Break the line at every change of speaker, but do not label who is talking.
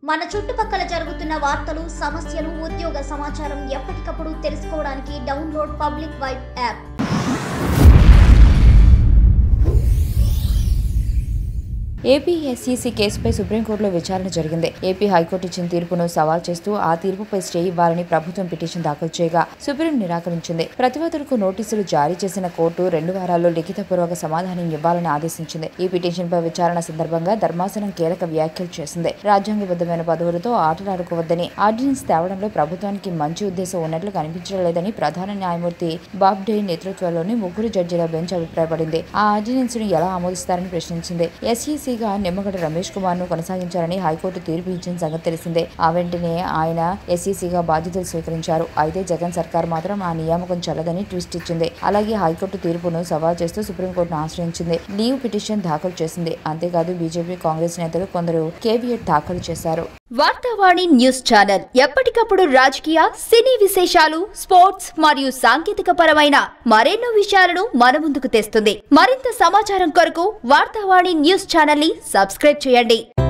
మన చుట్టుపక్కల జరుగుతున్న వార్తలు సమస్యలు ఉద్యోగ సమాచారం ఎప్పటికప్పుడు తెలుసుకోవడానికి download public vibe app
AP SEC కేసుపై సుప్రీంకోర్టులో విచారణ జరిగింది ఏపీ హైకోర్టు ఇచ్చిన తీర్పును సవాల్ చేస్తూ ఆ తీర్పుపై స్టే ఇవ్వాలని ప్రభుత్వం పిటిషన్ దాఖలు చేయగా సుప్రీం నిరాకరించింది ప్రతివాదులకు నోటీసులు జారీ చేసిన కోర్టు రెండు వారాల్లో లిఖితపూర్వక సమాధానం ఇవ్వాలని ఆదేశించింది ఈ పిటిషన్పై విచారణ సందర్భంగా ధర్మాసనం కీలక వ్యాఖ్యలు చేసింది రాజ్యాంగబద్ధమైన పదవులతో ఆటలాడుకోవద్దని ఆర్డినెన్స్ తేవడంలో ప్రభుత్వానికి మంచి ఉద్దేశం ఉన్నట్లు కనిపించడం లేదని ప్రధాన న్యాయమూర్తి బాబ్డే నేతృత్వంలోని ముగ్గురు జడ్జిల బెంచ్ అభిప్రాయపడింది ఆ ఆర్డినెన్స్ ను ఎలా ఆమోదిస్తారని ప్రశ్నించింది ఎస్ఈసీగా నిమ్మగడ్డ రమేష్ కుమార్ ను కొనసాగించారని హైకోర్టు తీర్పు ఇచ్చిన సంగతి తెలిసిందే ఆ వెంటనే ఆయన ఎస్ఈసీగా బాధ్యతలు స్వీకరించారు అయితే జగన్ సర్కార్ మాత్రం ఆ నియామకం చెల్లదని ట్విస్ట్ ఇచ్చింది అలాగే హైకోర్టు తీర్పును సవాల్ చేస్తూ సుప్రీంకోర్టును ఆశ్రయించింది లీవ్ పిటిషన్ దాఖలు చేసింది అంతేకాదు బీజేపీ కాంగ్రెస్ నేతలు కొందరు కేవీఎట్ దాఖలు చేశారు
వార్తావాణి న్యూస్ ఛానల్ ఎప్పటికప్పుడు రాజకీయ సినీ విశేషాలు స్పోర్ట్స్ మరియు సాంకేతిక పరమైన మరెన్నో విషయాలను మన ముందుకు తెస్తుంది మరింత సమాచారం కొరకు వార్తావాణి న్యూస్ ఛానల్ ని సబ్స్క్రైబ్ చేయండి